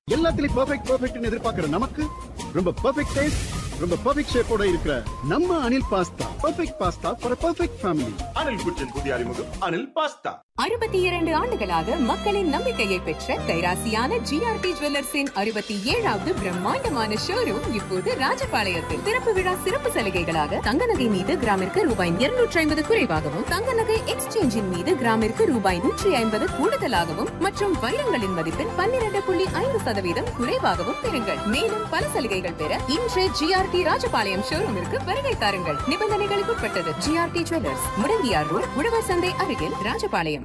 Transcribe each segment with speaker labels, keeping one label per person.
Speaker 1: எல்லாத்துலயும் பெர்ஃபெக்ட் பெர்ஃபெக்ட்னு எதிர்பார்க்கிற நமக்கு ரொம்ப பெர்ஃபெக்ட் டேஸ்ட் ரொம்ப பெர்ஃபெக்ட் ஷேப்போட இருக்கிற நம்ம Anil pasta perfect pasta for perfect family
Speaker 2: Anil குச்சின் புதிய அறிமுகம் அனில் பாஸ்தா
Speaker 3: அறுபத்தி இரண்டு ஆண்டுகளாக மக்களின் நம்பிக்கையை பெற்ற கைராசியான ஜிஆர்டி ஜுவல்லர்ஸின் அறுபத்தி ஏழாவது பிரம்மாண்டமான ஷோரூம் இப்போது ராஜபாளையத்தில் திறப்பு விழா சிறப்பு சலுகைகளாக தங்க நகை மீது கிராமிற்கு ரூபாய் இருநூற்றி ஐம்பது குறைவாகவும் தங்க நகை எக்ஸ்சேஞ்சின் மீது கிராமிற்கு ரூபாய் நூற்றி ஐம்பது கூடுதலாகவும் மற்றும் வைரங்களின் மதிப்பில் பன்னிரண்டு புள்ளி ஐந்து சதவீதம் குறைவாகவும் பெறுங்கள் மேலும் பல சலுகைகள் பெற இன்று ஜிஆர்டி ராஜபாளையம் ஷோரூமிற்கு வருகை தாருங்கள் நிபந்தனைகளுக்கு உட்பட்டது ஜிஆர்டி ஜுவல்லர்ஸ் முடங்கியார் ரோட் உழவர் சந்தை அருகில் ராஜபாளையம்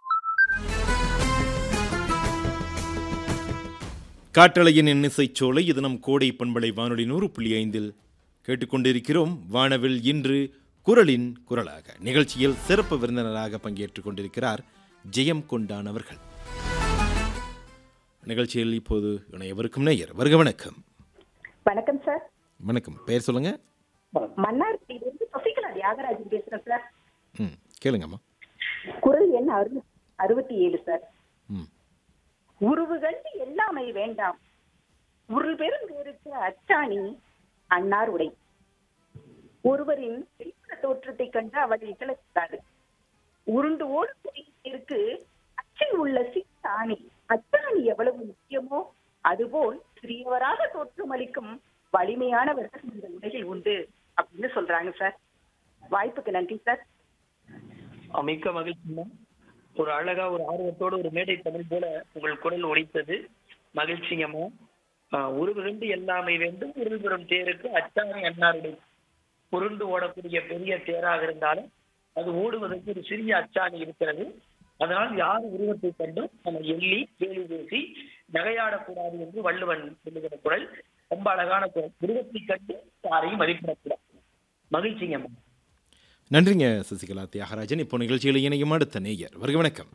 Speaker 4: காற்றலையின் இன்னிசைச் சோலை இது நம் கோடை பண்பலை வானொலி நூறு புள்ளி ஐந்தில் கேட்டுக்கொண்டிருக்கிறோம் வானவில் இன்று குரலின் குரலாக நிகழ்ச்சியில் சிறப்பு விருந்தினராக பங்கேற்றுக் கொண்டிருக்கிறார் ஜெயம் கொண்டான் அவர்கள் நிகழ்ச்சியில் இப்போது இணையவருக்கும் நேயர் வருக வணக்கம்
Speaker 5: வணக்கம் சார்
Speaker 4: வணக்கம் பெயர் சொல்லுங்க
Speaker 5: மன்னார்குடியிலிருந்து சசிகலா தியாகராஜன் பேசுறேன் சார்
Speaker 4: ம் கேளுங்கம்மா
Speaker 5: குரல் எண் அறு அறுபத்தி ஏழு சார்
Speaker 4: ம்
Speaker 5: உருவுகள் எல்லாமே வேண்டாம் உருள் பெருந்தேருக்கு அச்சாணி அன்னார் உடை ஒருவரின் வெளிப்புற தோற்றத்தை கண்டு அவள் இகழக்கூடாது உருண்டு ஓடுக்கு அச்சில் உள்ள சித்தாணி அச்சாணி எவ்வளவு முக்கியமோ அதுபோல் சிறியவராக தோற்றமளிக்கும் வலிமையானவர்கள் இந்த உலகில் உண்டு அப்படின்னு சொல்றாங்க சார் வாய்ப்புக்கு நன்றி சார்
Speaker 6: அஹ் மிக்க மகிழ்ச்சிமா ஒரு அழகா ஒரு ஆர்வத்தோட ஒரு மேடை தமிழ் போல உங்கள் குரல் ஒலித்தது மகிழ்ச்சிங்கம்மா அஹ் உருவிருந்து எல்லாமே வேண்டும் உருள் பெறும் தேருக்கு அச்சாணி அன்னாருடைய உருண்டு ஓடக்கூடிய பெரிய தேராக இருந்தாலும் அது ஓடுவதற்கு ஒரு சிறிய அச்சாணி இருக்கிறது அதனால் யார் உருவத்தை கண்டும் நம்ம எள்ளி கேலி பேசி நகையாடக்கூடாது என்று வள்ளுவன் சொல்லுகிற குரல் ரொம்ப அழகான குரல் உருவத்தை கண்டு யாரையும் மதிப்பிடக்கூடாது மகிழ்ச்சிங்கம்மா
Speaker 4: நன்றிங்க சசிகலா தியாகராஜன் இப்போ நிகழ்ச்சியில் இணையும் அடுத்த நேயர் வருக வணக்கம்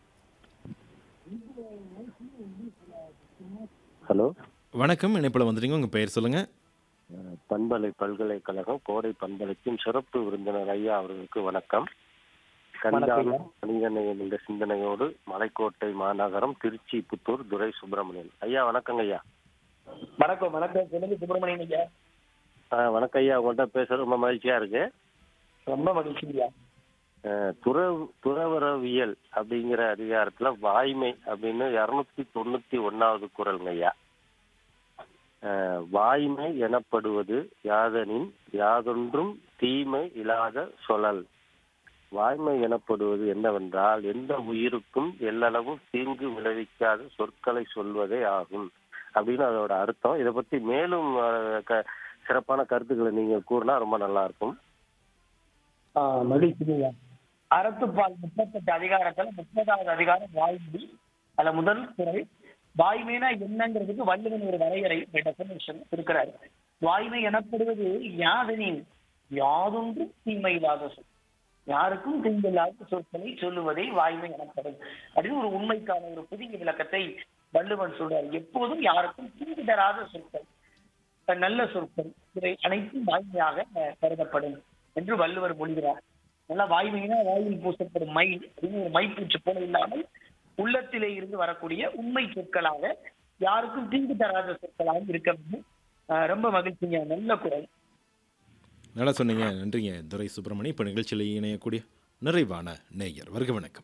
Speaker 7: ஹலோ
Speaker 4: வணக்கம் இணைப்பில் வந்துட்டீங்க உங்கள் பெயர் சொல்லுங்க
Speaker 7: அஹ் பண்பலை பல்கலைக்கழகம் கோடை பண்பலைக்கும் சிறப்பு விருந்தினர் ஐயா அவர்களுக்கு வணக்கம் கண்காணும் மனிதநேயம் என்ற சிந்தனையோடு மலைக்கோட்டை மாநகரம் திருச்சி புத்தூர் துரை சுப்பிரமணியன் ஐயா வணக்கங்க ஐயா
Speaker 6: வணக்கம் வணக்கம் சொல்லுங்க சுப்பிரமணியன் ஐயா
Speaker 7: அஹ் வணக்கம் ஐயா உங்கள்கிட்ட பேச ரொம்ப மகிழ்ச்சியா இருக்கு
Speaker 6: ரொம்ப மகிழ்ச்சி ஐயா
Speaker 7: அஹ் துற துறவரவியல் அப்படிங்கிற அதிகாரத்துல வாய்மை அப்படின்னு இருநூத்தி தொண்ணூத்தி ஒன்னாவது குரல்ங்க ஐயா அஹ் வாய்மை எனப்படுவது யாதனின் யாதொன்றும் தீமை இல்லாத சொலல் வாய்மை எனப்படுவது என்னவென்றால் எந்த உயிருக்கும் எல்லளவும் தீங்கு விளைவிக்காத சொற்களை சொல்வதே ஆகும் அப்படின்னு அதோட அர்த்தம் இதை பத்தி மேலும் அஹ், க- சிறப்பான கருத்துக்களை நீங்க கூறினா ரொம்ப நல்லா இருக்கும்
Speaker 6: மகிழ்ச்சி ஐயா அறத்துப்பால் முப்பத்தெட்டு அதிகாரத்துல முப்பதாவது அதிகாரம் வாய்மொழி அதுல முதல் குரல் வாய்மைனா என்னங்கிறதுக்கு வள்ளுவன் ஒரு வரையறை டெஃபினேஷன் இருக்கிறார் வாய்மை எனப்படுவது யாதனின் யாதொன்றும் தீமை இல்லாத சொல் யாருக்கும் தீங்கில்லாத சொற்களை சொல்லுவதே வாய்மை எனப்படும் அப்படின்னு ஒரு உண்மைக்கான ஒரு புதிய விளக்கத்தை வள்ளுவன் சொல்றார் எப்போதும் யாருக்கும் தீங்கு தராத சொற்கள் நல்ல சொற்கள் இவை அனைத்தும் வாய்மையாக அஹ், கருதப்படும் என்று வள்ளுவர் மொழிகிறார் நல்லா வாய்மைனா வாயில் பூசப்படும் மை அப்படின்னு ஒரு மைப்பூச்சு போல இல்லாமல் உள்ளத்திலே இருந்து வரக்கூடிய உண்மை சொற்களாக யாருக்கும் தீங்கு தராத சொற்களாக இருக்க வேண்டும் அஹ், ரொம்ப மகிழ்ச்சிங்க நல்ல குரல்
Speaker 4: நல்லா சொன்னீங்க நன்றிங்க துரை சுப்பிரமணி இப்போ நிகழ்ச்சியில் இணையக்கூடிய நிறைவான நேயர் வருக வணக்கம்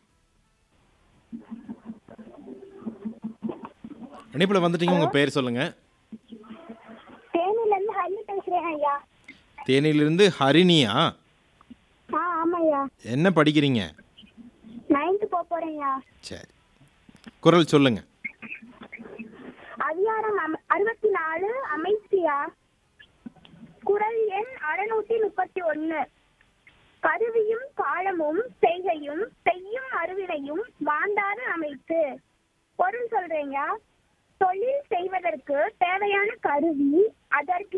Speaker 4: இணைப்பில் வந்துட்டீங்க உங்கள் பெயர் சொல்லுங்க
Speaker 8: தேனில இருந்து ஹரி பேசுறேன் ஐயா
Speaker 4: தேனியிலிருந்து ஹரிணியா
Speaker 8: ஆ ஆமாய்யா
Speaker 4: என்ன படிக்கிறீங்க
Speaker 8: நைன்த்து போக போறேன்யா
Speaker 4: சரி குரல் சொல்லுங்க
Speaker 8: அதிகாரம் அம- அறுபத்தி நாலு அமைச்சியா குரல் எண் அறுநூத்தி முப்பத்தி ஒன்னு கருவியும் காலமும் செய்கையும் செய்யும் அருவினையும் மாண்டாது அமைத்து பொருள் சொல்றேங்க தொழில் செய்வதற்கு தேவையான கருவி அதற்கு